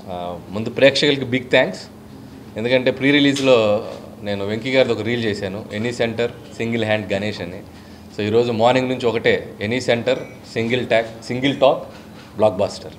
ఆ, ముందు ప్రేక్షకులకి బిగ్ థ్యాంక్స్ ఎందుకంటే ప్రీ రిలీజ్లో నేను వెంకీ గారిది ఒక రీల్ చేశాను any centre single hand Ganesh అని సో ఈరోజు మార్నింగ్ నుంచి ఒకటే any centre single talk single talk blockbuster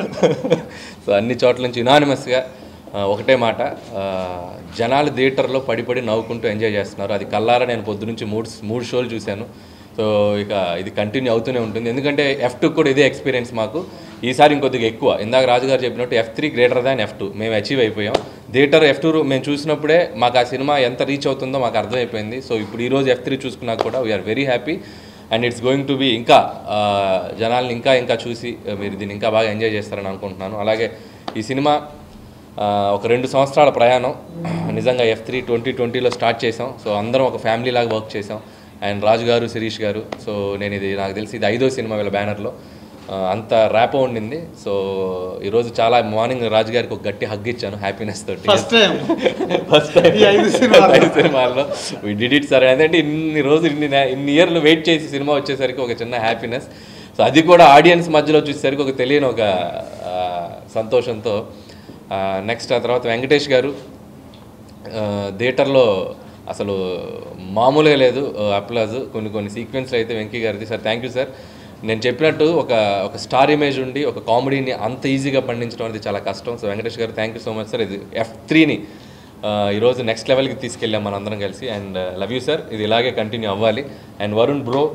so అన్ని చోట్ల నుంచి యునానిమస్గా ఒకటే మాట ఆ, జనాలు థియేటర్లో పడి పడి నవ్వుకుంటూ ఎంజాయ్ చేస్తున్నారు అది కల్లారా నేను పొద్దు నుంచి మూడు మూడు షోలు చూశాను సో ఇక ఇది కంటిన్యూ అవుతూనే ఉంటుంది ఎందుకంటే ఎఫ్ టూ కూడా ఇదే ఎక్స్పీరియన్స్ మాకు ఈసారి ఇంకొద్దిగా ఎక్కువ ఇందాక రాజుగారు చెప్పినట్టు F three greater than F two మేము అచీవ్ అయిపోయాం థియేటర్ ఎఫ్ టూ మేము చూసినప్పుడే మాకు ఆ సినిమా ఎంత రీచ్ అవుతుందో మాకు అర్థమైపోయింది సో ఇప్పుడు ఈరోజు ఎఫ్ త్రీ చూసుకున్నాక కూడా we're very happy and it's going to be ఇంకా ఆ, జనాల్ని ఇంకా ఇంకా చూసి ఆ, మీరు దీన్ని ఇంకా బాగా ఎంజాయ్ చేస్తారని అనుకుంటున్నాను అలాగే ఈ సినిమా ఆ, ఒక రెండు సంవత్సరాల ప్రయాణం నిజంగా ఎఫ్ త్రీ ట్వంటీ ట్వంటీలో స్టార్ట్ చేసాం సో అందరం ఒక ఫ్యామిలీ లాగా వర్క్ చేసాం అండ్ రాజు గారు శిరీష్ గారు సో నేను ఇది నాకు తెలిసి ఇది ఐదో సినిమా వీళ్ళ బ్యానర్లో ఆ, అంత ర్యాపో ఉండింది సో ఈరోజు చాలా మార్నింగ్ రాజు గారికి ఒక గట్టి హగ్ ఇచ్చాను హ్యాపీనెస్ తోటి ఫస్ట్ టైం ఫస్ట్ ఈ ఐదు సినిమాలు. ఐదు సినిమాల్లో వి డిడ్ ఇట్ సార్ ఎందుకంటే ఇన్ని రోజులు ఇన్ని నే- ఇన్ని ఇయర్లు వెయిట్ చేసి సినిమా వచ్చేసరికి ఒక చిన్న హ్యాపీనెస్ సో అది కూడా ఆడియన్స్ మధ్యలో చూసేసరికి ఒక తెలియని ఒక ఆ, సంతోషంతో నెక్స్ట్ ఆ తర్వాత వెంకటేష్ గారు ఆ, థియేటర్లో అసలు మామూలుగా లేదు అప్లాజ్ కొన్ని కొన్ని సీక్వెన్స్లు అయితే వెంకీ గారిది సార్ థ్యాంక్ యూ సార్ నేను చెప్పినట్టు ఒక ఒక స్టార్ ఇమేజ్ ఉండి ఒక కామెడీని అంత ఈజీగా పండించడం అనేది చాలా కష్టం so Venkatesh garu thank you so much sir ఇది ఎఫ్ త్రీని ఈరోజు నెక్స్ట్ లెవెల్కి తీసుకెళ్ళాం మనందరం కలిసి అండ్ లవ్ యూ సార్ ఇది ఇలాగే కంటిన్యూ అవ్వాలి and Varun bro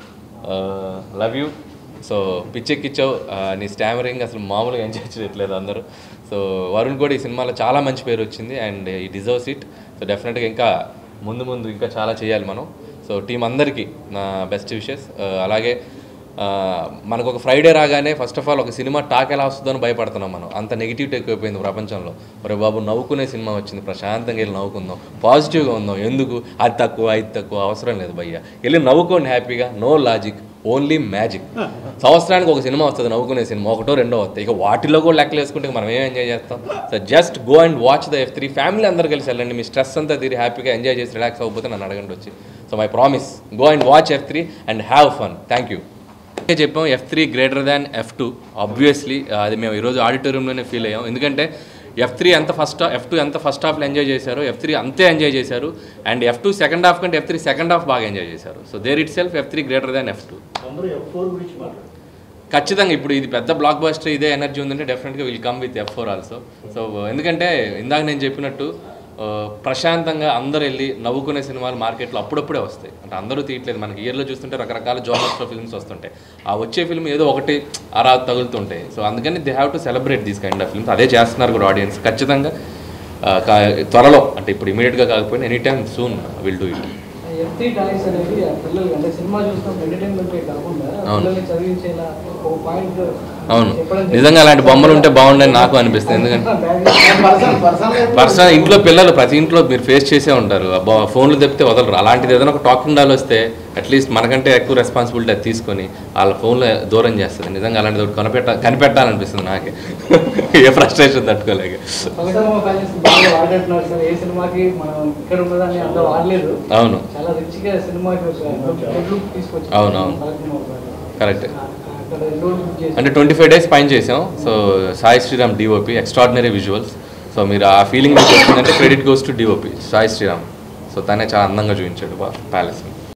love you so పిచ్చెక్కిచ్చావు ఆ, నీ స్టామరింగ్ అసలు మామూలుగా ఎంజాయ్ చేయట్లేదు అందరూ సో వరుణ్ కూడా ఈ సినిమాలో చాలా మంచి పేరు వచ్చింది అండ్ ఈ డిజర్వ్స్ ఇట్ సో డెఫినెట్గా ఇంకా ముందు ముందు ఇంకా చాలా చేయాలి మనం సో టీం అందరికీ నా బెస్ట్ విషెస్ అలాగే ఆ, మనకు ఒక ఫ్రైడే రాగానే ఫస్ట్ ఆఫ్ ఆల్ ఒక సినిమా టాక్ ఎలా వస్తుందో అని భయపడుతున్నాం మనం అంత నెగిటివిటీ ఎక్కువైపోయింది ప్రపంచంలో ఒరే బాబు నవ్వుకునే సినిమా వచ్చింది ప్రశాంతంగా వెళ్ళి నవ్వుకుందాం పాజిటివ్గా ఉందాం ఎందుకు అది తక్కువ ఇది తక్కువ అవసరం లేదు భయ్య వెళ్ళి నవ్వుకోండి హ్యాపీగా నో లాజిక్ ఓన్లీ మ్యాజిక్ సంవత్సరానికి ఒక సినిమా వస్తుంది నవ్వుకునే సినిమా ఒకటో రెండో వస్తాయి ఇక వాటిలో కూడా లెక్కలు వేసుకుంటే మనం ఏం ఎంజాయ్ చేస్తాం so just go and watch the F three family అందరు కలిసి వెళ్ళండి మీ స్ట్రెస్ అంతా తీరి హ్యాపీగా ఎంజాయ్ చేసి రిలాక్స్ అవ్వకపోతే నన్ను అడగండి వచ్చి so my promise go and watch F three and have fun thank you okay చెప్పాం F three greater than F two obviously అది మేము ఈరోజు ఆడిటోరియంలోనే ఫీల్ అయ్యాం ఎందుకంటే ఎఫ్ త్రీ ఎంత ఫస్ట్ ఎఫ్ టూ ఎంత ఫస్ట్ హాఫ్లో ఎంజాయ్ చేశారు ఎఫ్ త్రీ అంతే ఎంజాయ్ చేశారు and F two second half కంటే ఎఫ్ త్రీ సెకండ్ హాఫ్ బాగా ఎంజాయ్ చేశారు so there itself F three greater than F two అందరూ ఎఫ్ ఫోర్ గురించి మాట్లాడు ఖచ్చితంగా ఇప్పుడు ఇది పెద్ద బ్లాక్ బస్టర్ ఇదే ఎనర్జీ ఉందంటే డెఫినెట్గా will come with F four also so ఎందుకంటే ఇందాక నేను చెప్పినట్టు ఆ, ప్రశాంతంగా అందరు వెళ్ళి నవ్వుకునే సినిమాలు మార్కెట్లో అప్పుడప్పుడే వస్తాయి అంటే అందరూ తీయట్లేదు మనకి ఇయర్లో చూస్తుంటే రకరకాల జోనర్స్లో ఫిల్మ్స్ వస్తుంటాయి ఆ వచ్చే ఫిల్మ్ ఏదో ఒకటి అరా తగులుతుంటాయి సో అందుకని they have to celebrate these kind of films అదే చేస్తున్నారు కూడా ఆడియన్స్ ఖచ్చితంగా ఆ, కా- త్వరలో అంటే ఇప్పుడు ఇమీడియట్గా కాకపోయినా any time soon will do it FT toys అనేది ఆ పిల్లలకి అంటే సినిమా చూస్తాం ఎంటర్టైన్మెంట్ కాకుండా అవును. పిల్లల్ని చదివించేలా ఒక పాయింట్ అవును నిజంగా అలాంటి బొమ్మలు ఉంటే బాగుండని నాకు అనిపిస్తుంది ఎందుకంటే పర్సనల్ పర్సనల్ పర్సనల్ ఇంట్లో పిల్లలు ప్రతి ఇంట్లో మీరు ఫేస్ చేసే ఉంటారు అబ్బా ఫోన్లు తెప్పితే వదలరు అలాంటిది ఏదైనా ఒక టాకింగ్ డాల్ వస్తే అట్లీస్ట్ మనకంటే ఎక్కువ రెస్పాన్సిబిలిటీ అది తీసుకొని వాళ్ళ ఫోన్లో దూరం చేస్తుంది నిజంగా అలాంటిది ఒకటి కనిపెట్ట కనిపెట్టాలనిపిస్తుంది నాకే ఏ ఫ్రస్ట్రేషన్ తట్టుకోలేక సినిమా ఫ్యాన్స్ బాగా వాడుకుంటున్నారు సార్ ఏ సినిమాకి మనం ఇక్కడ ఉన్నదాన్ని అంత వాడలేదు అవును చాలా రిచ్ గా సినిమాకి ఒక లుక్ తీసుకొచ్చి అవును, అవును. కరెక్ట్ అక్కడ రెండు రోజులు book చేసి అంటే ట్వంటీ ఫైవ్ డేస్ పైన చేసాం so Sai Sriram DOP extraordinary visuals so మీరు ఆ ఫీలింగ్ వచ్చిందంటే credit goes to DOP Sai Sriram so తనే చాలా అందంగా చూపించాడు ప్యాలెస్ని